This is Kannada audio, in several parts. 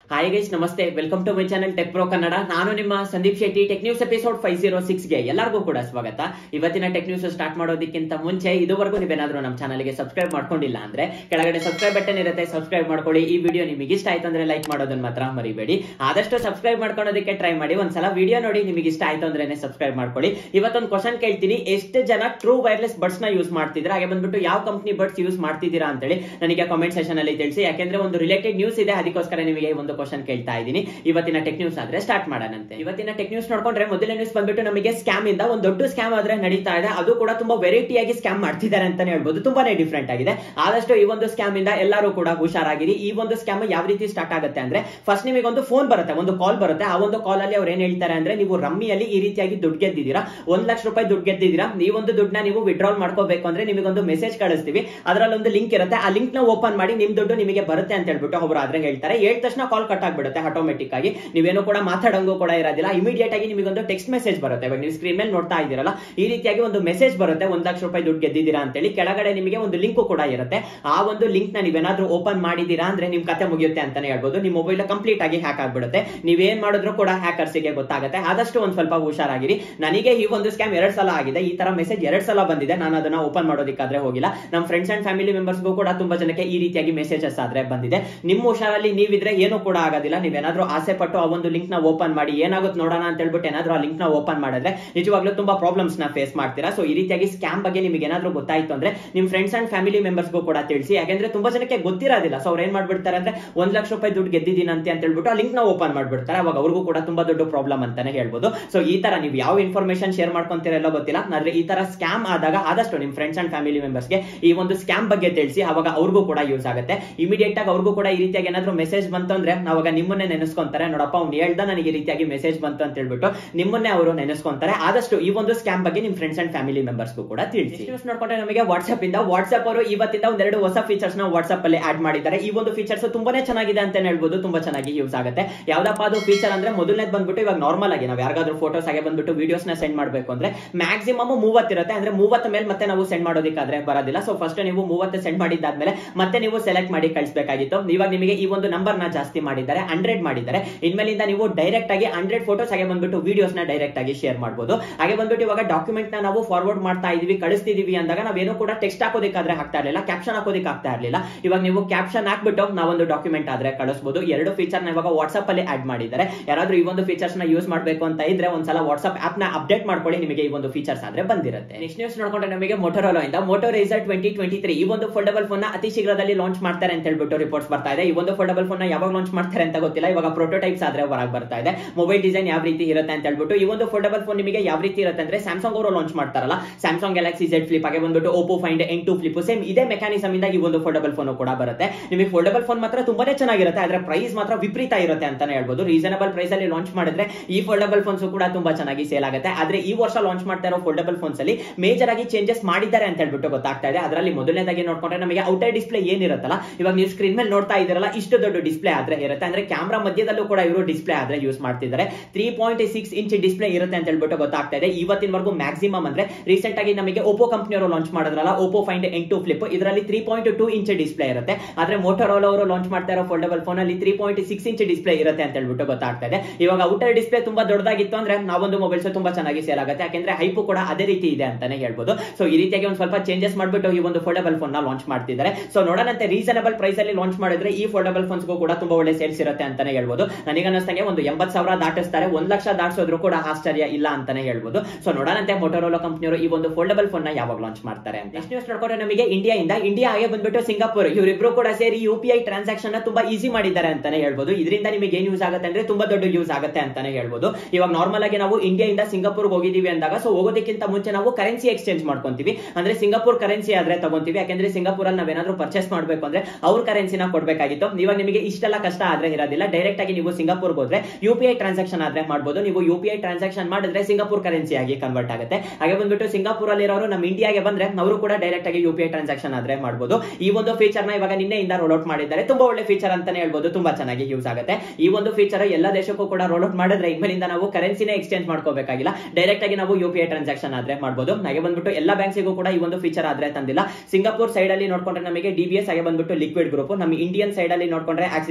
ಹಾಯ್ ಗೈಸ್ ನಮಸ್ತೆ welcome to my channel tech pro Kannada ನಾನು ನಿಮ್ಮ Sandeep Shetty tech news episode five zero ಸಿಕ್ಸ್ಗೆ ಎಲ್ಲರಿಗೂ ಕೂಡ ಸ್ವಾಗತ ಇವತ್ತಿನ ಟೆಕ್ ನ್ಯೂಸ್ ಸ್ಟಾರ್ಟ್ ಮಾಡೋದಕ್ಕಿಂತ ಮುಂಚೆ ಇದುವರೆಗೂ ನೀವೇನಾದ್ರೂ ನಮ್ಮ ಚಾನಲ್ಗೆ ಸಬ್ಸ್ಕ್ರೈಬ್ ಮಾಡ್ಕೊಂಡಿಲ್ಲ ಅಂದ್ರೆ ಕೆಳಗಡೆ ಸಬ್ಸ್ಕ್ರೈಬ್ ಬಟನ್ ಇರುತ್ತೆ ಸಬ್ಸ್ಕ್ರೈಬ್ ಮಾಡ್ಕೊಳ್ಳಿ ಈ ವಿಡಿಯೋ ನಿಮಗೆ ಇಷ್ಟ ಆಯ್ತು ಅಂದ್ರೆ ಲೈಕ್ ಮಾಡೋದನ್ನ ಮಾತ್ರ ಮರಿಬೇಡಿ ಆದಷ್ಟು ಸಬ್ಸ್ಕ್ರೈಬ್ ಮಾಡ್ಕೊಳ್ಳೋದಕ್ಕೆ ಟ್ರೈ ಮಾಡಿ ಒಂದ್ಸಲ ವಿಡಿಯೋ ನೋಡಿ ನಿಮಗೆ ಇಷ್ಟ ಆಯ್ತು ಅಂದ್ರೆ ಸಬ್ಸ್ಕ್ರೈಬ್ ಮಾಡ್ಕೊಳ್ಳಿ ಇವತ್ತೊಂದು ಕ್ವಶನ್ ಕೇಳ್ತೀನಿ ಎಷ್ಟು ಜನ ಟ್ರೂ ವೈರ್ಲೆಸ್ ಬಡ್ಸ್ ನ ಯೂಸ್ ಮಾಡ್ತಿದ್ರೆ ಹಾಗೆ ಬಂದ್ಬಿಟ್ಟು ಯಾವ ಕಂಪ್ನಿ ಬಡ್ಸ್ ಯೂಸ್ ಮಾಡ್ತಿದ್ದೀರಾ ಅಂತೇಳಿ ನನಗೆ ಕಮೆಂಟ್ ಸೆಷನ್ ಅಲ್ಲಿ ತಿಳಿಸಿ ಯಾಕೆಂದ್ರೆ ಒಂದು ರಿಲೇಟೆಡ್ ನ್ಯೂಸ್ ಇದೆ ಅದಕ್ಕೋಸ್ಕರ ನಿಮಗೆ ಈ ಒಂದು ಕ್ವಶನ್ ಕೇಳ್ತಾ ಇದ್ದೀನಿ ಇವತ್ತಿನ ಟೆಕ್ ನ್ಯೂಸ್ ಆದ್ರೆ ಸ್ಟಾರ್ಟ್ ಮಾಡೋಣಂತೆ ಇವತ್ತಿನ ಟೆಕ್ ನ್ಯೂಸ್ ನೋಡ್ಕೊಂಡ್ರೆ ಮೊದಲನೇ ನ್ಯೂಸ್ ಬಂದ್ಬಿಟ್ಟು ನಮಗೆ ಸ್ಕ್ಯಾಮ್ ಇಂದ ಒಂದು ದೊಡ್ಡ ಸ್ಕ್ಯಾಮ್ ಆದ್ರೆ ನಡೀತಾ ಇದೆ ಅದು ಕೂಡ ತುಂಬಾ ವೆರೈಟಿ ಆಗಿ ಸ್ಕ್ಯಾಮ್ ಮಾಡ್ತಿದ್ದಾರೆ ಅಂತಾನೆ ಹೇಳ್ಬೋದು ತುಂಬಾನೇ ಡಿಫ್ರೆಂಟ್ ಆಗಿದೆ ಆದಷ್ಟು ಈ ಒಂದು ಸ್ಕ್ಯಾಮ್ ಇಂದ ಎಲ್ಲರೂ ಕೂಡ ಹುಷಾರಾಗಿರಿ ಈ ಒಂದು ಸ್ಕ್ಯಾಮ್ ಯಾವ ರೀತಿ ಸ್ಟಾರ್ಟ್ ಆಗುತ್ತೆ ಅಂದ್ರೆ ಫಸ್ಟ್ ನಿಮಗೆ ಒಂದು ಫೋನ್ ಬರುತ್ತೆ ಒಂದು ಕಾಲ್ ಬರುತ್ತೆ ಆ ಒಂದು ಕಾಲ್ ಅಲ್ಲಿ ಅವ್ರು ಏನ್ ಹೇಳ್ತಾರೆ ಅಂದ್ರೆ ನೀವು ರಮ್ಮಿಯಲ್ಲಿ ಈ ರೀತಿಯಾಗಿ ದುಡ್ಡು ಗೆದ್ದಿದ್ದೀರಾ ಒಂದ್ ಲಕ್ಷ ರೂಪಾಯಿ ದುಡ್ಡು ಗೆದ್ದಿದ್ದೀರಾ ಈ ಒಂದು ದುಡ್ಡನ್ನ ನೀವು ವಿಡ್ರಾಲ್ ಮಾಡ್ಕೋಬೇಕು ಅಂದ್ರೆ ನಿಮಗೊಂದು ಮೆಸೇಜ್ ಕಳಿಸ್ತೀವಿ ಅದರಲ್ಲಿ ಒಂದು ಲಿಂಕ್ ಇರುತ್ತೆ ಆ ಲಿಂಕ್ ನ ಓಪನ್ ಮಾಡಿ ನಿಮ್ ದುಡ್ಡು ನಿಮಗೆ ಬರುತ್ತೆ ಅಂತ ಹೇಳ್ಬಿಟ್ಟು ಅವ್ರು ಆದ್ರೆ ಹೇಳ್ತಾರೆ ಹೇಳಿದ ತಕ್ಷಣ ಕಾಲ್ ಕಟ್ ಆಗ್ಬಿಡುತ್ತೆ ಆಟೋಮೆಟಿಕ್ ಆಗಿ ನೀವೇನು ಕೂಡ ಮಾತಾಡಂಗೂ ಕೂಡ ಇರೋದಿಲ್ಲ ಇಮಿಡಿಯೇಟ್ ಆಗಿ ನಿಮಗೊಂದು ಟೆಕ್ಸ್ಟ್ ಮೆಸೇಜ್ ಬರುತ್ತೆ ಇವಾಗ ನೀವು ಸ್ಕ್ರೀನ್ ಮೇಲೆ ನೋಡ್ತಾ ಇದ್ದೀರಲ್ಲ ಈ ರೀತಿಯಾಗಿ ಒಂದು ಮೆಸೇಜ್ ಬರುತ್ತೆ ಒಂದ್ ಲಕ್ಷ ರೂಪಾಯಿ ದುಡ್ಡು ಗೆದ್ದಿದ್ದೀರಾ ಅಂತೇಳಿ ಕೆಳಗಡೆ ನಿಮಗೆ ಒಂದು ಲಿಂಕ್ ಕೂಡ ಇರುತ್ತೆ ಆ ಒಂದು ಲಿಂಕ್ ನ ನೀವೇನಾದ್ರೂ ಓಪನ್ ಮಾಡಿದೀರಾ ಅಂದ್ರೆ ನಿಮ್ ಕತೆ ಮುಗಿಯುತ್ತೆ ಅಂತಾನೆ ಹೇಳ್ಬೋದು ನಿಮ್ ಮೊಬೈಲ್ ಕಂಪ್ಲೀಟ್ ಆಗಿ ಹ್ಯಾಕ್ ಆಗ್ಬಿಡುತ್ತೆ ನೀವೇನ್ ಮಾಡಿದ್ರು ಕೂಡ ಹ್ಯಾಕರ್ಸ್ಗೆ ಗೊತ್ತಾಗುತ್ತೆ ಆದಷ್ಟು ಒಂದ್ ಸ್ವಲ್ಪ ಹುಷಾರಾಗಿರಿ ನನಗೆ ಈ ಒಂದು ಸ್ಕ್ಯಾಮ್ ಎರಡ್ ಸಲ ಆಗಿದೆ ಈ ತರ ಮೆಸೇಜ್ ಎರಡ್ ಸಲ ಬಂದಿದೆ ನಾನು ಅದನ್ನ ಓಪನ್ ಮಾಡೋದಕ್ಕಾದ್ರೆ ಹೋಗಿಲ್ಲ ನಮ್ಮ ಫ್ರೆಂಡ್ಸ್ ಅಂಡ್ ಫ್ಯಾಮಿಲಿ ಮೆಂಬರ್ಸ್ಗೂ ಕೂಡ ತುಂಬಾ ಜನಕ್ಕೆ ಈ ರೀತಿಯಾಗಿ ಮೆಸೇಜಸ್ ಆದ್ರೆ ಬಂದಿದೆ ನಿಮ್ಮ ಹುಷಾರಲ್ಲಿ ನೀವಿದ್ರೆ ಏನು ಕೂಡ ಆಗೋದಿಲ್ಲ ನೀವೇನಾದ್ರೂ ಆಸೆ ಪಟ್ಟು ಆ ಒಂದು ಲಿಂಕ್ ನ ಓಪನ್ ಮಾಡಿ ಏನಾಗುತ್ತೆ ನೋಡೋಣ ಅಂತ ಹೇಳ್ಬಿಟ್ಟು ಏನಾದ್ರೂ ಆ ಲಿಂಕ್ ನ ಓಪನ್ ಮಾಡಿದ್ರೆ ನಿಜವಾಗ್ಲೂ ತುಂಬಾ ಪ್ರಾಬ್ಲಮ್ಸ್ ನ ಫೇಸ್ ಮಾಡ್ತೀರಾ ಸೊ ಈ ರೀತಿಯಾಗಿ ಸ್ಕ್ಯಾಮ್ ಬಗ್ಗೆ ನಿಮಗೆ ಏನಾದ್ರೂ ಗೊತ್ತಾಯ್ತು ಅಂದ್ರೆ ನಿಮ್ ಫ್ರೆಂಡ್ಸ್ ಅಂಡ್ ಫ್ಯಾಮಿಲಿ ಮೆಂಬರ್ಸ್ಗೂ ಕೂಡ ತಿಳಿಸಿ ಯಾಕಂದ್ರೆ ತುಂಬಾ ಜನಕ್ಕೆ ಗೊತ್ತಿರೋದಿಲ್ಲ ಸೊ ಅವ್ರು ಏನ್ ಮಾಡ್ಬಿಡ್ತಾರೆ ಅಂದ್ರೆ ಒಂದ್ ಲಕ್ಷ ರೂಪಾಯಿ ದುಡ್ಡು ಗೆದ್ದಿದ್ದೀನಂತೆ ಅಂತ ಹೇಳ್ಬಿಟ್ಟು ಆ ಲಿಂಕ್ ನ ಓಪನ್ ಮಾಡ್ಬಿಡ್ತಾರೆ ಅವಾಗ ಅವ್ರಿಗೂ ಕೂಡ ತುಂಬಾ ದೊಡ್ಡ ಪ್ರಾಬ್ಲಮ್ ಅಂತಾನೆ ಹೇಳ್ಬೋದು ಸೊ ಈ ತರ ನೀವು ಯಾವ ಇನ್ಫಾರ್ಮೇಶನ್ ಶೇರ್ ಮಾಡ್ಕೊಂತೀರಲ್ಲ ಗೊತ್ತಿಲ್ಲ ಆದ್ರೆ ಈ ತರ ಸ್ಕ್ಯಾಮ್ ಆದಾಗ ಆದಷ್ಟು ನಿಮ್ ಫ್ರೆಂಡ್ಸ್ ಅಂಡ್ ಫ್ಯಾಮಿಲಿ ಮೆಂಬರ್ಸ್ಗೆ ಈ ಒಂದು ಸ್ಕ್ಯಾಮ್ ಬಗ್ಗೆ ತಿಳಿಸಿ ಅವಾಗ ಅವ್ರಿಗೂ ಕೂಡ ಯೂಸ್ ಆಗುತ್ತೆ ಇಮಿಡಿಯೇಟ್ ಆಗಿ ಅವ್ರಿಗೂ ಕೂಡ ಈ ರೀತಿಯಾಗಿ ಏನಾದ್ರು ಮೆಸೇಜ್ ಬಂತು ಅಂದ್ರೆ ಅವಾಗ ನಿಮ್ಮನ್ನೇ ನೆನೆಸ್ಕೊಂತಾರೆ ನೋಡಪ್ಪ ಅವ್ನು ಹೇಳ್ದ ನನಗೆ ಈ ರೀತಿಯಾಗಿ ಮೆಸೇಜ್ ಬಂತು ಅಂತ ಹೇಳ್ಬಿಟ್ಟು ನಿಮ್ಮನ್ನೇ ಅವರು ನೆನೆಸ್ಕೊಂತಾರೆ ಆದಷ್ಟು ಈ ಒಂದು ಸ್ಕ್ಯಾಮ್ ಬಗ್ಗೆ ನಿಮ್ ಫ್ರೆಂಡ್ಸ್ ಅಂಡ್ ಫ್ಯಾಮಿಲಿ ಮೆಂಬರ್ಸ್ಗೂ ಕೂಡ ತಿಳಿಸಿ ನ್ಯೂಸ್ ನೋಡ್ಕೊಂಡ್ರೆ ನಮಗೆ ವಾಟ್ಸ್ಆಪ್ ಇಂದ ವಾಟ್ಸ್ಆಪ್ ಅವರು ಇವತ್ತಿಂದ ಒಂದೆರಡು ಹೊಸ ಫೀಚರ್ಸ್ ನ ವಾಟ್ಸ್ಆಪ್ ಅಲ್ಲಿ ಆಡ್ ಮಾಡಿದ್ದಾರೆ ಈ ಒಂದು ಫೀಚರ್ಸ್ ತುಂಬಾನೇ ಚೆನ್ನಾಗಿದೆ ಅಂತ ಹೇಳ್ಬೋದು ತುಂಬಾ ಚೆನ್ನಾಗಿ ಯೂಸ್ ಆಗುತ್ತೆ ಯಾವ್ದಪ್ಪ ಅದು ಫೀಚರ್ ಅಂದ್ರೆ ಮೊದಲನೇದು ಬಂದ್ಬಿಟ್ಟು ಇವಾಗ ನಾರ್ಮಲ್ ಆಗಿ ನಾವು ಯಾರಿಗಾದ್ರೂ ಫೋಟೋಸ್ ಹಾಗೆ ಬಂದ್ಬಿಟ್ಟು ವಿಡಿಯೋಸ್ ನ ಸೆಂಡ್ ಮಾಡಬೇಕು ಅಂದ್ರೆ ಮ್ಯಾಕ್ಸಿಮಮ್ ಮೂವತ್ತಿರುತ್ತೆ ಅಂದ್ರೆ ಮೂವತ್ತ ಮೇಲೆ ಮತ್ತೆ ನಾವು ಸೆಂಡ್ ಮಾಡೋದಕ್ಕಾದ್ರೆ ಬರೋದಿಲ್ಲ ಸೊ ಫಸ್ಟ್ ನೀವು ಮೂವತ್ತು ಸೆಂಡ್ ಮಾಡಿದ್ದಾದ್ಮೇಲೆ ಮತ್ತೆ ನೀವು ಸೆಲೆಕ್ಟ್ ಮಾಡಿ ಕಳಿಸಬೇಕಾಗಿತ್ತು ಇವಾಗ ನಿಮಗೆ ಈ ಒಂದು ನಂಬರ್ ನ ಜಾಸ್ತಿ ಮಾಡಿದ್ದಾರೆ ಹಂಡ್ರೆಡ್ ಮಾಡಿದ್ದಾರೆ ಇನ್ಮೇಲಿಂದ ನೀವು ಡೈರೆಕ್ಟ್ ಆಗಿ ಹಂಡ್ರೆಡ್ ಫೋಟೋಸ್ ಹಾಗೆ ಬಂದ್ಬಿಟ್ಟು ವಿಡಿಯೋಸ್ ನ ಡೈರೆಕ್ಟ್ ಆಗಿ ಶೇರ್ ಮಾಡಬಹುದು ಹಾಗೆ ಬಂದ್ಬಿಟ್ಟು ಇವಾಗ ಡಾಕ್ಯುಮೆಂಟ್ ನ ನಾವು ಫಾರ್ವರ್ಡ್ ಮಾಡ್ತಾ ಇದೀವಿ ಕಳಿಸ್ತಿದೀವಿ ಅಂದಾಗ ನಾವೇನು ಕೂಡ ಟೆಕ್ಸ್ಟ್ ಹಾಕೋದಕ್ಕಾದ್ರೆ ಆಗ್ತಾ ಇರಲಿಲ್ಲ ಕ್ಯಾಪ್ಷನ್ ಹಾಕೋದಕ್ಕೆ ಆಗ್ತಾ ಇರಲಿಲ್ಲ ಇವಾಗ ನೀವು ಕ್ಯಾಪ್ಷನ್ ಹಾಕ್ಬಿಟ್ಟು ನಾವೊಂದು ಡಾಕ್ಯುಮೆಂಟ್ ಆದ್ರೆ ಕಳಿಸಬಹುದು ಎರಡು ಫೀಚರ್ ನ ಇವಾಗ ವಾಟ್ಸ್ಆಪ್ ಅಲ್ಲಿ ಆಡ್ ಮಾಡಿದ್ದಾರೆ ಯಾರಾದ್ರೂ ಈ ಒಂದು ಫೀಚರ್ಸ್ ನ ಯೂಸ್ ಮಾಡಬೇಕು ಅಂತ ಇದ್ರೆ ಒಂದ್ಸಲ ವಾಟ್ಸ್ಆಪ್ ಆಪ್ ನ ಅಪ್ಡೇಟ್ ಮಾಡ್ಕೊಳ್ಳಿ ನಿಮಗೆ ಈ ಒಂದು ಫೀಚರ್ಸ್ ಆದ್ರೆ ಬಂದಿರುತ್ತೆ ನೆಕ್ಸ್ಟ್ ನ್ಯೂಸ್ ನೋಡ್ಕೊಂಡ್ರೆ ನಮಗೆ ಮೋಟೋರೋಲಾ ಇಂದ Moto Razr twenty twenty three ಈ ಒಂದು ಫೋಲ್ಡಬಲ್ ಫೋನ್ ನ ಅತಿ ಶೀಘ್ರದಲ್ಲಿ ಲಾಂಚ್ ಮಾಡ್ತಾರೆ ಅಂತ ಹೇಳ್ಬಿಟ್ಟು ರಿಪೋರ್ಟ್ಸ್ ಬರ್ತಾ ಇದೆ ಈ ಒಂದು ಫೋಲ್ಡಬಲ್ ಫೋನ್ ನ ಯಾವಾಗ ಲಾಂಚ್ ಮಾಡ್ತಾರೆ ಅಂತ ಗೊತ್ತಿಲ್ಲ ಇವಾಗ ಪ್ರೋಟೋಟೈಪ್ಸ್ ಆದ್ರೆ ಹೊರಗೆ ಬರ್ತಾ ಇದೆ ಮೊಬೈಲ್ ಡಿಸೈನ್ ಯಾವ ರೀತಿ ಇರುತ್ತೆ ಅಂತ ಹೇಳ್ಬಿಟ್ಟು ಈ ಒಂದು ಫೋಲ್ಡಬಲ್ ಫೋನ್ ನಿಮಗೆ ಯಾವ ರೀತಿ ಇರುತ್ತೆ ಅಂದ್ರೆ ಸ್ಯಾಮ್ಸಂಗ್ ಅವರು ಲಾಂಚ್ ಮಾಡ್ತಾರಲ್ಲ ಸ್ಯಾಮ್ಸಂಗ್ ಗ್ಯಾಲಕ್ಸಿ ಜೆಡ್ ಫ್ಲಿಪ್ ಹಾಗೆ ಬಂದ್ಬಿಟ್ಟು Oppo Find N two flip same ಇದೇ ಮೆಕ್ಯಾನಿಸಮ್ ಇಂದ ಈ ಒಂದು ಫೋಲ್ಡಬಲ್ ಫೋನ್ ಕೂಡ ಬರುತ್ತೆ ನಿಮಗೆ ಫೋಲ್ಡಬಲ್ ಫೋನ್ ಮಾತ್ರ ತುಂಬಾನೇ ಚೆನ್ನಾಗಿರುತ್ತೆ ಆದ್ರೆ ಪ್ರೈಸ್ ಮಾತ್ರ ವಿಪರೀತ ಇರುತ್ತೆ ಅಂತಾನೆ ಹೇಳ್ಬೋದು ರೀಸನಬಲ್ ಪ್ರೈಸ್ ಅಲ್ಲಿ ಲಾಂಚ್ ಮಾಡಿದ್ರೆ ಈ ಫೋಲ್ಡಬಲ್ ಫೋನ್ಸ್ ಕೂಡ ತುಂಬಾ ಚೆನ್ನಾಗಿ ಸೇಲ್ ಆಗುತ್ತೆ ಆದ್ರೆ ಈ ವರ್ಷ ಲಾಂಚ್ ಮಾಡ್ತಾ ಇರೋ ಫೋಲ್ಡಬಲ್ ಫೋನ್ಸ್ ಅಲ್ಲಿ ಮೇಜರ್ ಆಗಿ ಚೇಂಜಸ್ ಮಾಡಿದ್ದಾರೆ ಅಂತ ಹೇಳ್ಬಿಟ್ಟು ಗೊತ್ತಾಗ್ತಾ ಇದೆ ಅದರಲ್ಲಿ ಮೊದಲನೇದಾಗಿ ನೋಡ್ಕೊಂಡ್ರೆ ನಮಗೆ ಔಟರ್ ಡಿಸ್ಪ್ಲೇ ಏನಿರುತ್ತಲ್ಲ ಇವಾಗ ನೀವು ಸ್ಕ್ರೀನ್ ಮೇಲೆ ನೋಡ್ತಾ ಇದ್ದೀರಲ್ಲ ಇಷ್ಟು ದೊಡ್ಡ ಡಿಸ್ಪ್ಲೇ ಆದ್ರೆ ಇರುತ್ತೆ ಅಂದ್ರೆ ಕ್ಯಾಮ್ರಾ ಮಧ್ಯದಲ್ಲೂ ಕೂಡ ಇವರು ಡಿಸ್ಪ್ಲೇ ಆದ್ರೆ ಯೂಸ್ ಮಾಡ್ತಿದ್ದಾರೆ three point six inch display ಇರುತ್ತೆ ಅಂತ ಹೇಳ್ಬಿಟ್ಟು ಗೊತ್ತಾಗ್ತಾ ಇದೆ ಇವತ್ತಿನವರೆಗೂ ಮ್ಯಾಕ್ಸಿಮಮ್ ಅಂದ್ರೆ ರೀಸೆಂಟ್ ಆಗಿ ನಮಗೆ ಓಪೋ ಕಂಪ್ನಿಯವರು ಲಾಂಚ್ ಮಾಡಿದ್ರಲ್ಲ Oppo Find N two flip ಇದರಲ್ಲಿ three point two inch display ಇರುತ್ತೆ ಆದ್ರೆ ಮೋಟೋರೋಲ್ ಅವರು ಲಾಂಚ್ ಮಾಡ್ತಾ ಇರೋ ಫೋಲ್ಡಬಲ್ ಫೋನ್ ಅಲ್ಲಿ three point six inch display ಇರುತ್ತೆ ಅಂತ ಹೇಳ್ಬಿಟ್ಟು ಗೊತ್ತಾಗ್ತಾ ಇದೆ ಇವಾಗ ಔಟರ್ ಡಿಸ್ಪ್ಲೇ ತುಂಬಾ ದೊಡ್ಡದಾಗಿತ್ತು ಅಂದ್ರೆ ನಾವೊಂದು ಮೊಬೈಲ್ಸ್ ತುಂಬಾ ಚೆನ್ನಾಗಿ ಸೇಲ್ ಆಗುತ್ತೆ ಯಾಕಂದ್ರೆ ಹೈಪು ಕೂಡ ಅದೇ ರೀತಿ ಇದೆ ಅಂತಾನೆ ಹೇಳ್ಬೋದು ಸೊ ಈ ರೀತಿಯಾಗಿ ಒಂದು ಸ್ವಲ್ಪ ಚೇಂಜಸ್ ಮಾಡ್ಬಿಟ್ಟು ಈ ಒಂದು ಫೋಲ್ಡಬಲ್ ಫೋನ್ ನ ಲಾಂಚ್ ಮಾಡ್ತಿದ್ದಾರೆ ಸೊ ನೋಡೋಣಂತೆ ರೀಸನಬಲ್ ಪ್ರೈಸ್ ಅಲ್ಲಿ ಲಾಂಚ್ ಮಾಡಿದ್ರೆ ಈ ಫೋಲ್ಡಬಲ್ ಫೋನ್ಸ್ಗೂ ಕೂಡ ತುಂಬಾ ಒಳ್ಳೆ ಸೇಲ್ಸ್ ಇರುತ್ತೆ ಅಂತಾನೆ ಹೇಳ್ಬೋದು ನನಗೆ ಅನ್ನಿಸ್ತಂಗೆ ಒಂದು ಎಂಬತ್ ಸಾವಿರ ದಾಟಿಸ್ತಾರೆ ಒಂದ್ ಲಕ್ಷ ದಾಟಿಸೋದ್ರು ಕೂಡ ಆಶ್ಚರ್ಯ ಇಲ್ಲ ಅಂತಾನೆ ಹೇಳ್ಬೋದು ಸೊ ನೋಡೋಣಂತೆ ಮೊಟೋರೋಲಾ ಕಂಪ್ನಿಯವರು ಈ ಒಂದು ಫೋಲ್ಡಬಲ್ ಫೋನ್ ನ ಯಾವಾಗ ಲಾಂಚ್ ಮಾಡ್ತಾರೆ ಅಂತ ನೆಕ್ಸ್ಟ್ ನ್ಯೂಸ್ ನೋಡ್ಕೊಂಡ್ರೆ ನಮಗೆ ಇಂಡಿಯಾ ಇಂದ ಇಂಡಿಯಾ ಹಾಗೆ ಬಂದ್ಬಿಟ್ಟು ಸಿಂಗಾಪುರ್ ಇವರಿಬ್ರು ಕೂಡ ಸೇರಿ ಯು ಪಿ ಐ ಟ್ರಾನ್ಸಾಕ್ಷನ್ ನ ತುಂಬಾ ಈಸಿ ಮಾಡಿದ್ದಾರೆ ಅಂತಾನೆ ಹೇಳ್ಬೋದು ಇದರಿಂದ ನಿಮಗೆ ಏನ್ ಯೂಸ್ ಆಗುತ್ತೆ ಅಂದ್ರೆ ತುಂಬಾ ದೊಡ್ಡ ಯೂಸ್ ಆಗುತ್ತೆ ಅಂತಾನೆ ಹೇಳ್ಬೋದು ಇವಾಗ ನಾರ್ಮಲ್ ಆಗಿ ನಾವು ಇಂಡಿಯಾ ಇಂದ ಸಿಂಗಾಪುರ್ ಹೋಗಿದೀವಿ ಅಂದಾಗ ಸೊ ಹೋಗೋದಕ್ಕಿಂತ ಮುಂಚೆ ನಾವು ಕರೆನ್ಸಿ ಎಕ್ಸ್ಚೇಂಜ್ ಮಾಡ್ಕೊಂತೀವಿ ಅಂದ್ರೆ ಸಿಂಗಾಪುರ್ ಕರೆನ್ಸಿ ಆದ್ರೆ ತಗೊಂತೀವಿ ಯಾಕಂದ್ರೆ ಸಿಂಗಾಪುರ್ ಅಲ್ಲಿ ನಾವೇನಾದ್ರೂ ಪರ್ಚೇಸ್ ಮಾಡಬೇಕು ಅಂದ್ರೆ ಅವ್ರ ಕರೆನ್ಸಿನ ಕೊಡ್ಬೇಕಾಗಿತ್ತು ಇವಾಗ ನಿಮಗೆ ಇಷ್ಟೆಲ್ಲ ಕಷ್ಟ ಆದ್ರೆ ಇರೋದಿಲ್ಲ ಡೈರೆಕ್ಟ್ ಆಗಿ ನೀವು ಸಿಂಗಾಪುರ್ ಹೋದ್ರೆ ಯು ಪಿ ಐ ಟ್ರಾನ್ಸಾಕ್ಷನ್ ಆದ್ರೆ ಮಾಡಬಹುದು ನೀವು ಯು ಪಿ ಐ ಟ್ರಾನ್ಸಾಕ್ಷನ್ ಮಾಡಿದ್ರೆ ಸಿಂಗಾಪುರ್ ಕರೆನ್ಸಿ ಆಗಿ ಕನ್ವರ್ಟ್ ಆಗುತ್ತೆ ಹಾಗೆ ಬಂದ್ಬಿಟ್ಟು ಸಿಂಗಾಪುರ್ ಅಲ್ಲಿರೋರು ನಮ್ಮ ಇಂಡಿಯಾಗೆ ಬಂದ್ರೆ ಅವರು ಕೂಡ ಡೈರೆಕ್ಟ್ ಆಗಿ ಯು ಪಿ ಐ ಟ್ರಾನ್ಸಾಕ್ಷನ್ ಆದ್ರೆ ಮಾಡಬಹುದು ಈ ಒಂದು ಫೀಚರ್ ನ ಇವಾಗ ನಿನ್ನೆಯಿಂದ ರೋಲ್ ಔಟ್ ಮಾಡಿದ್ದಾರೆ ತುಂಬಾ ಒಳ್ಳೆ ಫೀಚರ್ ಅಂತಾನೆ ಹೇಳ್ಬೋದು ತುಂಬಾ ಚೆನ್ನಾಗಿ ಯೂಸ್ ಆಗುತ್ತೆ ಈ ಒಂದು ಫೀಚರ್ ಎಲ್ಲ ದೇಶಕ್ಕೂ ಕೂಡ ರೋಲ್ ಔಟ್ ಮಾಡಿದ್ರೆ ಇನ್ಮೇಲಿಂದ ನಾವು ಕರೆನ್ಸಿನೇ ಎಕ್ಸ್ಚೇಂಜ್ ಮಾಡ್ಕೋಬೇಕಾಗಿಲ್ಲ ಡೈರೆಕ್ಟ್ ಆಗಿ ನಾವು ಯು ಪಿ ಐ ಟ್ರಾನ್ಸಾಕ್ಷನ್ ಆದ್ರೆ ಮಾಡಬಹುದು ಹಾಗೆ ಬಂದ್ಬಿಟ್ಟು ಎಲ್ಲ ಬ್ಯಾಂಕ್ಸಿಗೂ ಕೂಡ ಈ ಒಂದು ಫೀಚರ್ ಆದ್ರೆ ತಂದಿಲ್ಲ ಸಿಂಗಾಪುರ್ ಸೈಡ್ ಅಲ್ಲಿ ನೋಡ್ಕೊಂಡ್ರೆ ನಮಗೆ ಡಿ ಬಿ ಎಸ್ ಹಾಗೆ ಬಂದ್ಬಿಟ್ಟು ಲಿಕ್ವಿಡ್ ಗ್ರೂಪ್ ನಮ್ಮ ಇಂಡಿಯನ್ ಸೈಡ್ ಅಲ್ಲಿ ನೋಡ್ಕೊಂಡ್ರೆ Axis Bank S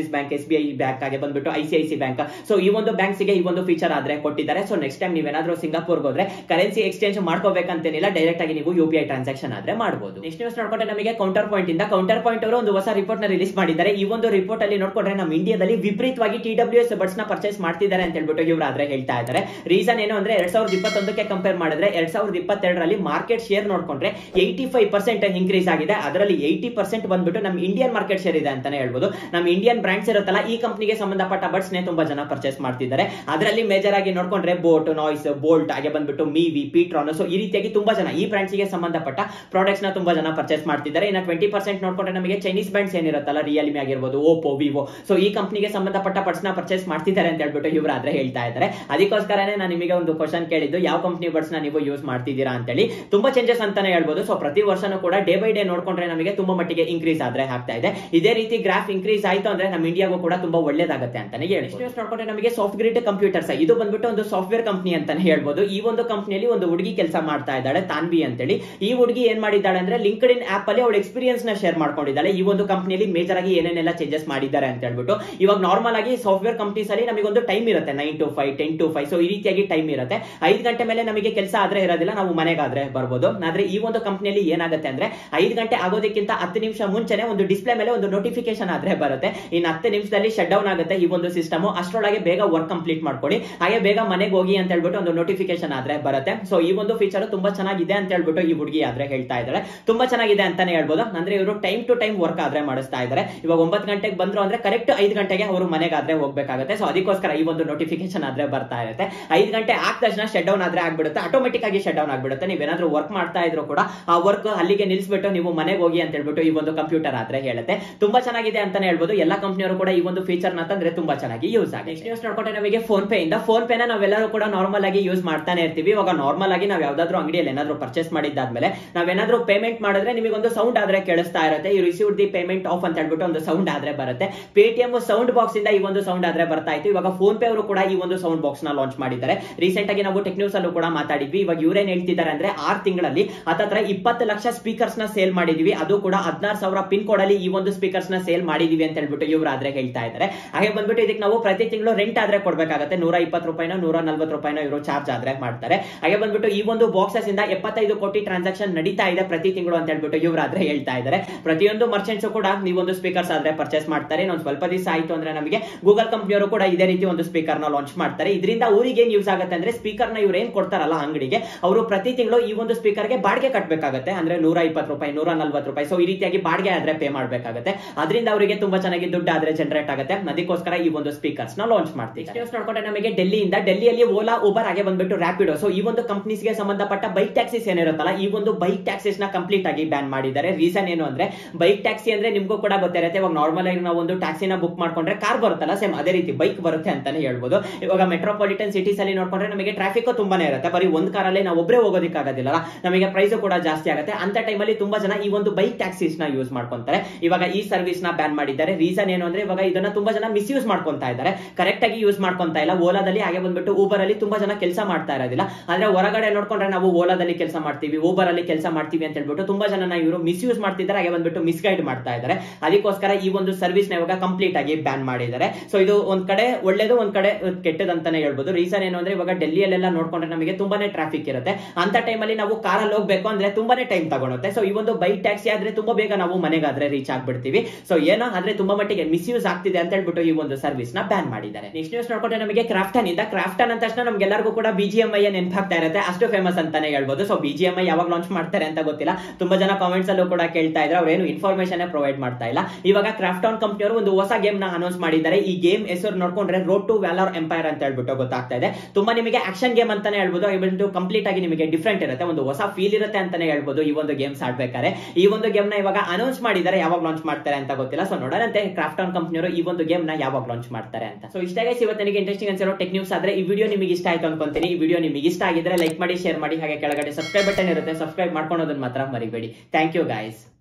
S B I bank ಹಾಗೆ ಬಂದ್ಬಿಟ್ಟು I C I C bank so ಈ ಒಂದು ಬ್ಯಾಂಕ್ಸ್ ಗೆ ಈ ಒಂದು ಫೀಚರ್ ಆದ್ರೆ ಕೊಟ್ಟಿದ್ದಾರೆ ಸೊ ನೆಕ್ಸ್ಟ್ ಟೈಮ್ ನೀವೇನಾದ್ರೂ ಸಿಂಗಾಪುರ್ ಹೋದ್ರೆ ಕರೆನ್ಸಿ ಎಕ್ಸ್ಚೇಂಜ್ ಮಾಡ್ಕೋಬೇಕಂತೇನಿಲ್ಲ ಡೈರೆಕ್ಟ್ ಆಗಿ ನೀವು ಯು ಪಿ ಐ ಟ್ರಾನ್ಸಾಕ್ಷನ್ ಆದ್ರೆ ಮಾಡಬಹುದು ನೆಕ್ಸ್ಟ್ ನ್ಯೂಸ್ ನೋಡ್ಕೊಂಡ್ರೆ ನಮಗೆ ಕೌಂಟರ್ ಪಾಯಿಂಟ್ ಇಂದ ಕೌಂಟರ್ ಪಾಯಿಂಟ್ ಅವರು ಒಂದು ಹೊಸ ರಿಪೋರ್ಟ್ ನ ರಿಲೀಸ್ ಮಾಡಿದ್ದಾರೆ ಈ ಒಂದು ರಿಪೋರ್ಟ್ ಅಲ್ಲಿ ನೋಡ್ಕೊಂಡ್ರೆ ನಮ್ಮ ಇಂಡಿಯಾದಲ್ಲಿ ವಿಪರೀತವಾಗಿ ಟಿ ಡಬ್ಲ್ಯೂ ಎಸ್ ಬಡ್ಸ್ ನ ಪರ್ಚೇಸ್ ಮಾಡ್ತಿದ್ದಾರೆ ಅಂತ ಹೇಳ್ಬಿಟ್ಟು ಇವ್ರು ಆದ್ರೆ ಹೇಳ್ತಾ ಇದ್ದಾರೆ ರೀಸನ್ ಏನು ಅಂದ್ರೆ ಎರಡ್ ಸಾವಿರದ ಇಪ್ಪತ್ತೊಂದಕ್ಕೆ ಕಂಪೇರ್ ಮಾಡಿದ್ರೆ ಎರಡ್ ಸಾವಿರದ ಇಪ್ಪತ್ತೆರಡರಲ್ಲಿ ಮಾರ್ಕೆಟ್ ಶೇರ್ ನೋಡ್ಕೊಂಡ್ರೆ ಏಯ್ಟಿ ಫೈವ್ ಪರ್ಸೆಂಟ್ ಇನ್ಕ್ರೀಸ್ ಆಗಿದೆ ಅದರಲ್ಲಿ ಏಯ್ಟಿ ಪರ್ಸೆಂಟ್ ಬಂದ್ಬಿಟ್ಟು ನಮ್ಮ ಇಂಡಿಯನ್ ಮಾರ್ಕೆಟ್ ಶೇರ್ ಇದೆ ಅಂತಾನೆ ಹೇಳ್ಬೋದು ನಮ್ಮ ಇಂಡಿಯನ್ ಬ್ರಾಂಡ್ಸ್ ಇರುತ್ತಲ್ಲ ಈ ಕಂಪ್ನಿಗೆ ಸಂಬಂಧಪಟ್ಟ ಬಡ್ಸ್ ನೇ ತುಂಬಾ ಜನ ಪರ್ಚೇಸ್ ಮಾಡ್ತಿದ್ದಾರೆ ಅದರಲ್ಲಿ ಮೇಜರ್ ಆಗಿ ನೋಡ್ಕೊಂಡ್ರೆ ಬೋಟ್ ನಾಯ್ಸ್ ಬೋಲ್ಟ್ ಹಾಗೆ ಬಂದ್ಬಿಟ್ಟು ಮೀವಿ ಪೀಟ್ರಾನ್ ಸೊ ಈ ರೀತಿಯಾಗಿ ತುಂಬಾ ಜನ ಈ ಬ್ರಾಂಡ್ಸ್ ಗೆ ಸಂಬಂಧಪಟ್ಟ ಪ್ರಾಡಕ್ಟ್ಸ್ ನ ತುಂಬಾ ಜನ ಪರ್ಚೇಸ್ ಮಾಡ್ತಿದ್ದಾರೆ ಇನ್ನ ಟ್ವೆಂಟಿ ಪರ್ಸೆಂಟ್ ನೋಡ್ಕೊಂಡ್ರೆ ನಮಗೆ ಚೈನೀಸ್ ಬ್ರಾಂಡ್ಸ್ ಏನಿರುತ್ತಲ್ಲ ರಿಯಲ್ಮಿ ಆಗಿರ್ಬೋದು ಓಪೋ ವಿವೋ ಸೊ ಈ ಕಂಪ್ನಿಗೆ ಸಂಬಂಧಪಟ್ಟ ಬಡ್ಸ್ ನ ಪರ್ಚೇಸ್ ಮಾಡ್ತಿದ್ದಾರೆ ಅಂತ ಹೇಳ್ಬಿಟ್ಟು ಇವರು ಆದ್ರೆ ಹೇಳ್ತಾ ಇದ್ದಾರೆ ಅದಕ್ಕೋಸ್ಕರನೇ ನಾನು ನಿಮಗೆ ಒಂದು ಕ್ವಶನ್ ಕೇಳಿದ್ದು ಯಾವ ಕಂಪ್ನಿ ಬಡ್ಸ್ ನ ನೀವು ಯೂಸ್ ಮಾಡ್ತಿದ್ದೀರಾ ಅಂತೇಳಿ ತುಂಬಾ ಚೇಂಜಸ್ ಅಂತಾನೆ ಹೇಳ್ಬೋದು ಸೊ ಪ್ರತಿ ವರ್ಷನೂ ಕೂಡ ಡೇ ಬೈ ಡೇ ನೋಡ್ಕೊಂಡ್ರೆ ನಮಗೆ ತುಂಬಾ ಮಟ್ಟಿಗೆ ಇನ್ಕ್ರೀಸ್ ಆದ್ರೆ ಆಗ್ತಾ ಇದೆ ಇದೇ ರೀತಿ ಗ್ರಾಫ್ ಇನ್ಕ್ರೀಸ್ ಆಯ್ತು ಅಂದ್ರೆ ನಮ್ಮ ಇಂಡಿಯಾಗೂ ಕೂಡ ತುಂಬಾ ಒಳ್ಳೇದಾಗುತ್ತೆ ಅಂತಾನೆ ಹೇಳಿ ನ್ಯೂಸ್ ನೋಡ್ಕೊಂಡ್ರೆ ನಮಗೆ ಸಾಫ್ಟ್ ಗ್ರಿಡ್ ಕಂಪ್ಯೂಟರ್ಸ್ ಇದು ಬಂದ್ಬಿಟ್ಟು ಒಂದು ಸಾಫ್ಟ್ವೇರ್ ಕಂಪ್ನಿ ಅಂತಾನೆ ಹೇಳ್ಬೋದು ಈ ಒಂದು ಕಂಪ್ನಿಯಲ್ಲಿ ಒಂದು ಹುಡುಗಿ ಕೆಲಸ ಮಾಡ್ತಾ ಇದ್ದಾಳೆ ತಾನ್ವಿ ಅಂತೇಳಿ ಈ ಹುಡುಗಿ ಏನ್ ಮಾಡಿದ್ದಾಳೆ ಅಂದ್ರೆ ಲಿಂಕ್ಡ್ ಇನ್ ಆಪ್ ಅಲ್ಲಿ ಅವಳ ಎಕ್ಸ್ಪೀರಿಯನ್ಸ್ ನ ಶೇರ್ ಮಾಡ್ಕೊಂಡಿದ್ದಾಳೆ ಈ ಒಂದು ಕಂಪ್ನಿಯಲ್ಲಿ ಮೇಜರ್ ಆಗಿ ಏನೇನೆಲ್ಲ ಚೇಂಜಸ್ ಮಾಡಿದ್ದಾರೆ ಅಂತ ಹೇಳ್ಬಿಟ್ಟು ಇವಾಗ ನಾರ್ಮಲ್ ಆಗಿ ಸಾಫ್ಟ್ವೇರ್ ಕಂಪ್ನೀಸ್ ಅಲ್ಲಿ ನಮಗೆ ಒಂದು ಟೈಮ್ ಇರುತ್ತೆ nine to five ten to five so ಈ ರೀತಿಯಾಗಿ ಟೈಮ್ ಇರುತ್ತೆ ಐದು ಗಂಟೆ ಮೇಲೆ ನಮಗೆ ಕೆಲಸ ಆದ್ರೆ ಇರೋದಿಲ್ಲ ನಾವು ಮನೆಗಾದ್ರೆ ಬರ್ಬೋದು ಆದ್ರೆ ಈ ಒಂದು ಕಂಪ್ನಿಯಲ್ಲಿ ಏನಾಗುತ್ತೆ ಅಂದ್ರೆ ಐದು ಗಂಟೆ ಆಗೋದಕ್ಕಿಂತ ಹತ್ತು ನಿಮಿಷ ಮುಂಚೆನೆ ಒಂದು ಡಿಸ್ಪ್ಲೇ ಮೇಲೆ ಒಂದು ನೋಟಿಫಿಕೇಶನ್ ಆದ್ರೆ ಬರುತ್ತೆ ಇನ್ನು ಹತ್ತು ನಿಮಿಷದಲ್ಲಿ ಶಟ್ ಡೌನ್ ಆಗುತ್ತೆ ಈ ಒಂದು ಸಿಸ್ಟಮ್ ಅಷ್ಟರೊಳಗೆ ಬೇಗ ವರ್ಕ್ ಕಂಪ್ಲೀಟ್ ಮಾಡ್ಕೊಳ್ಳಿ ಹಾಗೆ ಬೇಗ ಮನೆಗೆ ಹೋಗಿ ಅಂತ ಹೇಳ್ಬಿಟ್ಟು ಒಂದು ನೋಟಿಫಿಕೇಶನ್ ಆದ್ರೆ ಬರುತ್ತೆ ಸೊ ಈ ಒಂದು ಫೀಚರ್ ತುಂಬಾ ಚೆನ್ನಾಗಿದೆ ಅಂತ ಹೇಳ್ಬಿಟ್ಟು ಈ ಹುಡುಗಿ ಆದ್ರೆ ಹೇಳ್ತಾ ಇದ್ದಾರೆ ತುಂಬಾ ಚೆನ್ನಾಗಿದೆ ಅಂತಾನೆ ಹೇಳ್ಬೋದು ಅಂದ್ರೆ ಇವರು ಟೈಮ್ ಟು ಟೈಮ್ ವರ್ಕ್ ಆದ್ರೆ ಮಾಡಿಸ್ತಾ ಇದ್ದಾರೆ ಇವಾಗ ಒಂಬತ್ತು ಗಂಟೆಗೆ ಬಂದ್ರು ಅಂದ್ರೆ ಕರೆಕ್ಟ್ ಐದು ಗಂಟೆಗೆ ಅವರು ಮನೆಗಾದ್ರೆ ಹೋಗ್ಬೇಕಾಗುತ್ತೆ ಸೊ ಅದಕ್ಕೋಸ್ಕರ ಈ ಒಂದು ನೋಟಿಫಿಕೇಶನ್ ಆದ್ರೆ ಬರ್ತಾ ಇರುತ್ತೆ ಐದು ಗಂಟೆ ಆದ ತಕ್ಷಣ ಶಟ್ ಡೌನ್ ಆದ್ರೆ ಆಗ್ಬಿಡುತ್ತೆ ಆಟೋಮೆಟಿಕ್ ಆಗಿ ಶಟ್ ಡೌನ್ ಆಗ್ಬಿಡುತ್ತೆ ನೀವೇನಾದ್ರೂ ವರ್ಕ್ ಮಾಡ್ತಾ ಇದ್ರು ಕೂಡ ಆ ವರ್ಕ್ ಅಲ್ಲಿಗೆ ನಿಲ್ಸ್ಬಿಟ್ಟು ನೀವು ಮನೆಗೆ ಹೋಗಿ ಅಂತ ಹೇಳ್ಬಿಟ್ಟು ಈ ಒಂದು ಕಂಪ್ಯೂಟರ್ ಆದ್ರೆ ಹೇಳುತ್ತೆ ತುಂಬಾ ಚೆನ್ನಾಗಿದೆ ಅಂತಾನೆ ಹೇಳ್ಬೋದು ಎಲ್ಲ ಕಂಪ್ನಿಯವರು ಕೂಡ ಈ ಒಂದು ಫೀಚರ್ ನ ತಂದ್ರೆ ತುಂಬಾ ಚೆನ್ನಾಗಿ ಯೂಸ್ ಆಗಿದೆ ನೆಕ್ಸ್ಟ್ ನ್ಯೂಸ್ ನೋಡ್ಕೊಂಡ್ರೆ ನಮಗೆ ಫೋನ್ ಪೇ ಇಂದ ಫೋನ್ ಪೇನ ನಾವೆಲ್ಲರೂ ಕೂಡ ನಾರ್ಮಲ್ ಆಗಿ ಯೂಸ್ ಮಾಡ್ತಾನೆ ಇರ್ತೀವಿ ಇವಾಗ ನಾರ್ಮಲ್ ಆಗಿ ನಾವ್ ಯಾವ್ದಾದ್ರು ಅಂಗಡಿಯಲ್ಲಿ ಏನಾದ್ರು ಪರ್ಚೇಸ್ ಮಾಡಿದ್ದಾದ್ಮೇಲೆ ನಾವೇನಾದ್ರೂ ಪೇಮೆಂಟ್ ಮಾಡಿದ್ರೆ ನಿಮಗೆ ಒಂದು ಸೌಂಡ್ ಆದ್ರೆ ಕೇಳಿಸ್ತಾ ಇರುತ್ತೆ ಈ ರಿಸೀವ್ ದಿ ಪೇಮೆಂಟ್ ಆಫ್ ಅಂತ ಹೇಳ್ಬಿಟ್ಟು ಒಂದು ಸೌಂಡ್ ಆದ್ರೆ ಬರುತ್ತೆ ಪೇಟಿಎಂ ಸೌಂಡ್ ಬಾಕ್ಸ್ ಇಂದ ಈ ಒಂದು ಸೌಂಡ್ ಆದ್ರೆ ಬರ್ತಾ ಇತ್ತು ಇವಾಗ ಫೋನ್ ಪೇ ಅವರು ಕೂಡ ಈ ಒಂದು ಸೌಂಡ್ ಬಾಕ್ಸ್ ನ ಲಾಂಚ್ ಮಾಡಿದ್ದಾರೆ ರೀಸೆಂಟ್ ಆಗಿ ನಾವು ಟೆಕ್ ನ್ಯೂಸ್ ಅಲ್ಲೂ ಕೂಡ ಮಾತಾಡಿದ್ವಿ ಇವಾಗ ಇವ್ರೇನ್ ಹೇಳ್ತಿದ್ದಾರೆ ಅಂದ್ರೆ ಆರ್ ತಿಂಗಳಲ್ಲಿ ಹತ್ತತ್ರ ಇಪ್ಪತ್ತು ಲಕ್ಷ ಸ್ಪೀಕರ್ಸ್ ನ ಸೇಲ್ ಮಾಡಿದೀವಿ ಅದು ಕೂಡ ಹದಿನಾರು ಸಾವಿರ ಪಿನ್ ಕೋಡ್ ಅಲ್ಲಿ ಈ ಒಂದು ಸ್ಪೀಕರ್ಸ್ ನ ಸೇಲ್ ಮಾಡಿದೀವಿ ಅಂತ ಹೇಳ್ಬಿಟ್ಟು ಇವ್ರು ಆದ್ರೆ ಹೇಳ್ತಾ ಇದ್ದಾರೆ ಹಾಗೆ ಬಂದ್ಬಿಟ್ಟು ಇದಕ್ಕೆ ನಾವು ಪ್ರತಿ ತಿಂಗಳು ರೆಂಟ್ ಆದ್ರೆ ಕೊಡ್ಬೇಕಾಗುತ್ತೆ ನೂರ ಇಪ್ಪತ್ತು ರೂಪಾಯಿನ ನೂರ ನಲ್ವತ್ತು ರೂಪಾಯಿನ ಇವರು ಚಾರ್ಜ್ ಆದ್ರೆ ಮಾಡ್ತಾರೆ ಹಾಗೆ ಬಂದ್ಬಿಟ್ಟು ಈ ಒಂದು ಬಾಕ್ಸಸ್ ಇಂದ ಎಪ್ಪತ್ತೈದು ಕೋಟಿ ಟ್ರಾನ್ಸಾಕ್ಷನ್ ನಡೀತಾ ಇದೆ ಪ್ರತಿ ತಿಂಗಳು ಅಂತ ಹೇಳ್ಬಿಟ್ಟು ಇವ್ರು ಆದ್ರೆ ಹೇಳ್ತಾ ಇದ್ದಾರೆ ಪ್ರತಿಯೊಂದು ಮರ್ಚೆಂಟ್ಸ್ ಕೂಡ ನೀವೊಂದು ಸ್ಪೀಕರ್ಸ್ ಆದ್ರೆ ಪರ್ಚೇಸ್ ಮಾಡ್ತಾರೆ ಇನ್ನೊಂದು ಸ್ವಲ್ಪ ದಿವಸ ಆಯ್ತು ಅಂದ್ರೆ ನಮಗೆ ಗೂಗಲ್ ಕಂಪ್ನಿಯವರು ಕೂಡ ಇದೇ ರೀತಿ ಒಂದು ಸ್ಪೀಕರ್ ನ ಲಾಂಚ್ ಮಾಡ್ತಾರೆ ಇದರಿಂದ ಊರಿಗೆ ಏನ್ ಯೂಸ್ ಆಗುತ್ತೆ ಅಂದ್ರೆ ಸ್ಪೀಕರ್ ನ ಇವ್ರು ಏನ್ ಕೊಡ್ತಾರಲ್ಲ ಅಂಗಡಿಗೆ ಅವರು ಪ್ರತಿ ತಿಂಗಳು ಈ ಒಂದು ಸ್ಪೀಕರ್ ಗೆ ಬಾಡಿಗೆ ಕಟ್ಟಬೇಕಾಗುತ್ತೆ ಅಂದ್ರೆ ನೂರ ಇಪ್ಪತ್ತು ರೂಪಾಯಿ ನೂರ ನಲ್ವತ್ತು ರೂಪಾಯಿ ಸೊ ಈ ರೀತಿಯಾಗಿ ಬಾಡಿಗೆ ಆದ್ರೆ ಪೇ ಮಾಡಬೇಕಾಗುತ್ತೆ ಅದರಿಂದ ಅವರಿಗೆ ತುಂಬಾ ಚೆನ್ನಾಗಿ ದುಡ್ಡು ಆದ್ರೆ ಜನರೇಟ್ ಆಗುತ್ತೆ ಅದಕ್ಕೋಸ್ಕರ ಈ ಒಂದು ಸ್ಪೀಕರ್ಸ್ ನ ಲಾಂಚ್ ಮಾಡ್ತೀವಿ ನ್ಯೂಸ್ ನೋಡ್ಕೊಂಡ್ರೆ ನಮಗೆ ಡೆಲ್ಲಿಯಿಂದ ಡೆಲ್ಲಿಯಲ್ಲಿ ಓಲಾ ಊಬರ್ ಹಾಗೆ ಬಂದ್ಬಿಟ್ಟು ರ್ಯಾಪಿಡೋ ಸೊ ಈ ಒಂದು ಕಂಪ್ನೀಸ್ ಗೆ ಸಂಬಂಧಪಟ್ಟ ಬೈಕ್ ಟ್ಯಾಕ್ಸಿಸ್ ಏನಿರುತ್ತಲ್ಲ ಈ ಒಂದು ಬೈಕ್ ಟ್ಯಾಕ್ಸಿಸ್ ನ ಕಂಪ್ಲೀಟ್ ಆಗಿ ಬ್ಯಾನ್ ಮಾಡಿದ್ದಾರೆ ರೀಸನ್ ಏನು ಅಂದ್ರೆ ಬೈಕ್ ಟ್ಯಾಕ್ಸಿ ಅಂದ್ರೆ ನಿಮ್ಗೂ ಕೂಡ ಗೊತ್ತಿರುತ್ತೆ ಇವಾಗ ನಾರ್ಮಲ್ ಆಗಿ ನಾವು ಒಂದು ಟ್ಯಾಕ್ಸಿನ ಬುಕ್ ಮಾಡ್ಕೊಂಡ್ರೆ ಕಾರ್ ಬರುತ್ತಲ್ಲ ಸೇಮ್ ಅದೇ ರೀತಿ ಬೈಕ್ ಬರುತ್ತೆ ಅಂತಾನೆ ಹೇಳ್ಬೋದು ಇವಾಗ ಮೆಟ್ರೋಪಾಲಿಟನ್ ಸಿಟೀಸ್ ಅಲ್ಲಿ ನೋಡ್ಕೊಂಡ್ರೆ ನಮಗೆ ಟ್ರಾಫಿಕ್ ತುಂಬಾನೇ ಇರುತ್ತೆ ಬರೀ ಒಂದ್ ಕಾರಲ್ಲಿ ನಾವು ಒಬ್ಬರೇ ಹೋಗೋದಕ್ಕಾಗೋದಿಲ್ಲ ನಮಗೆ ಪ್ರೈಸ್ ಕೂಡ ಜಾಸ್ತಿ ಆಗುತ್ತೆ ಅಂತ ಟೈಮಲ್ಲಿ ತುಂಬಾ ಜನ ಈ ಒಂದು ಬೈಕ್ ಟ್ಯಾಕ್ಸಿಸ್ ನ ಯೂಸ್ ಮಾಡ್ಕೊಂತಾರೆ ಇವಾಗ ಈ ಸರ್ವಿಸ್ ನ ಬ್ಯಾನ್ ಮಾಡಿದ್ದಾರೆ ರೀಸನ್ ಏನು ಅಂದ್ರೆ ಇವಾಗ ಇದನ್ನ ತುಂಬಾ ಜನ ಮಿಸ್ಯೂಸ್ ಮಾಡ್ಕೊಂತಾ ಇದ್ದಾರೆ ಕರೆಕ್ಟ್ ಆಗಿ ಯೂಸ್ ಮಾಡ್ಕೊಂತಾ ಇಲ್ಲ ಓಲಾದಲ್ಲಿ ಹಾಗೆ ಬಂದ್ಬಿಟ್ಟು ಊಬರ್ ಅಲ್ಲಿ ತುಂಬಾ ಜನ ಕೆಲಸ ಮಾಡ್ತಾ ಇರೋದಿಲ್ಲ ಆದ್ರೆ ಹೊರಗಡೆ ನೋಡ್ಕೊಂಡ್ರೆ ನಾವು ಓಲಾದಲ್ಲಿ ಕೆಲಸ ಮಾಡ್ತೀವಿ ಊಬರ್ ಅಲ್ಲಿ ಕೆಲಸ ಮಾಡ್ತೀವಿ ಅಂತ ಹೇಳ್ಬಿಟ್ಟು ತುಂಬಾ ಜನ ಇವರು ಮಿಸ್ಯೂಸ್ ಮಾಡ್ತಿದ್ದಾರೆ ಹಾಗೆ ಬಂದ್ಬಿಟ್ಟು ಮಿಸ್ಗೈಡ್ ಮಾಡ್ತಾ ಇದ್ದಾರೆ ಅದಕ್ಕೋಸ್ಕರ ಈ ಒಂದು ಸರ್ವಿಸ್ ನ ಇವಾಗ ಕಂಪ್ಲೀಟ್ ಆಗಿ ಬ್ಯಾನ್ ಮಾಡಿದ್ದಾರೆ ಸೊ ಇದು ಒಂದ್ ಕಡೆ ಒಳ್ಳೇದು ಒಂದ್ ಕಡೆ ಕೆಟ್ಟದಂತಾನೆ ಹೇಳ್ಬೋದು ರೀಸನ್ ಏನು ಅಂದ್ರೆ ಇವಾಗ ಡೆಲ್ಲಿಯಲ್ಲೆಲ್ಲ ನೋಡ್ಕೊಂಡ್ರೆ ನಮಗೆ ತುಂಬಾನೇ ಟ್ರಾಫಿಕ್ ಇರುತ್ತೆ ಅಂತ ಟೈಮಲ್ಲಿ ನಾವು ಕಾರಲ್ಲಿ ಹೋಗ್ಬೇಕು ಅಂದ್ರೆ ತುಂಬಾನೇ ಟೈಮ್ ತಗೊಳುತ್ತೆ ಸೊ ಈ ಒಂದು ಬೈಕ್ ಟ್ಯಾಕ್ಸಿ ಆದ್ರೆ ತುಂಬಾ ಬೇಗ ನಾವು ಮನೆಗಾದ್ರೆ ರೀಚ್ ಆಗ್ಬಿಡ್ತೀವಿ ಸೊ ಏನೋ ಆದ್ರೆ ತುಂಬಾ ಮಟ್ಟಿಗೆ ಮಿಸ್ಯೂಸ್ ಆಗ್ತಿದೆ ಅಂತ ಹೇಳ್ಬಿಟ್ಟು ಈ ಒಂದು ಸರ್ವಿಸ್ ನ ಬ್ಯಾನ್ ಮಾಡಿದ್ದಾರೆ ನೆಕ್ಸ್ಟ್ ನ್ಯೂಸ್ ನೋಡ್ಕೊಂಡ್ರೆ ನಮಗೆ ಕ್ರಾಫ್ಟನ್ ಇಂದ ಕ್ರಾಫ್ಟನ್ ಅಂದ ತಕ್ಷಣ ನಮ್ಗೆಲ್ಲರಿಗೂ ಕೂಡ ಬಿಜಿಎಂಐ ನೆನಪಾಗ್ತಾ ಇರುತ್ತೆ ಅಷ್ಟು ಫೇಮಸ್ ಅಂತಾನೆ ಹೇಳ್ಬೋದು ಸೊ ಬಿಜಿಎಂಐ ಯಾವಾಗ ಲಾಂಚ್ ಮಾಡ್ತಾರೆ ಅಂತ ಗೊತ್ತಿಲ್ಲ ತುಂಬಾ ಜನ ಕಾಮೆಂಟ್ಸ್ ಅಲ್ಲೂ ಕೂಡ ಕೇಳ್ತಾ ಇದ್ರೆ ಅವ್ರೇನು ಇನ್ಫಾರ್ಮೇಶನ್ ಪ್ರೊವೈಡ್ ಮಾಡ್ತಾ ಇಲ್ಲ ಇವಾಗ ಕ್ರಾಫ್ಟನ್ ಕಂಪ್ನಿಯವರು ಒಂದು ಹೊಸ ಗೇಮ್ ನ ಅನೌನ್ಸ್ ಮಾಡಿದ್ದಾರೆ ಈ ಗೇಮ್ ಹೆಸರು ನೋಡ್ಕೊಂಡ್ರೆ ರೋಡ್ ಟು ವ್ಯಾಲರ್ ಎಂಪೈರ್ ಅಂತ ಹೇಳ್ಬಿಟ್ಟು ಗೊತ್ತಾಗ್ತಾ ಇದೆ ತುಂಬಾ ನಿಮಗೆ ಆಕ್ಷನ್ ಗೇಮ್ ಅಂತಾನೆ ಹೇಳ್ಬೋದು ಇವಂದು ಕಂಪ್ಲೀಟ್ ಆಗಿ ನಿಮಗೆ ಡಿಫ್ರೆಂಟ್ ಇರುತ್ತೆ ಒಂದು ಹೊಸ ಫೀಲ್ ಇರುತ್ತೆ ಅಂತಾನೆ ಹೇಳ್ಬೋದು ಈ ಒಂದು ಗೇಮ್ಸ್ ಆಡ್ಬೇಕಾದ್ರೆ ಈ ಒಂದು ಗೇಮ್ ನ ಇವಾಗ ಅನೌನ್ಸ್ ಮಾಡಿದ್ದಾರೆ ಯಾವಾಗ ಲಾಂಚ್ ಮಾಡ್ತಾರೆ ಅಂತ ಗೊತ್ತಿಲ್ಲ ಸೊ ನೋಡೋಣಂತೆ ಕ್ರಾಫ್ಟನ್ ಕಂಪ್ನಿಯವರು ಈ ಒಂದು ಗೇಮ್ ನ ಯಾವಾಗ ಲಾಂಚ್ ಮಾಡ್ತಾರೆ ಅಂತ ಸೊ ಇಷ್ಟ ಗೈಸ್ ಇವತ್ತು ನನಗೆ ಇಂಟ್ರೆಸ್ಟಿಂಗ್ ಅನ್ಸಿರೋ ಟೆಕ್ ನ್ಯೂಸ್ ಆದ್ರೆ ಈ ವಿಡಿಯೋ ನಿಮಗೆ ಇಷ್ಟ ಆಯ್ತು ಅನ್ಕೊಂತೀನಿ ಈ ವಿಡಿಯೋ ನಿಮಗೆ ಇಷ್ಟ ಆಗಿದ್ರೆ ಲೈಕ್ ಮಾಡಿ ಶೇರ್ ಮಾಡಿ ಹಾಗೆ ಕೆಳಗಡೆ ಸಬ್ಸ್ಕ್ರೈಬ್ ಬಟನ್ ಇರುತ್ತೆ ಸಬ್ಸ್ಕ್ರೈಬ್ ಮಾಡ್ಕೊಳೋದನ್ನ ಮಾತ್ರ ಮರಿಬೇಡಿ ಥ್ಯಾಂಕ್ ಯು ಗೈಸ್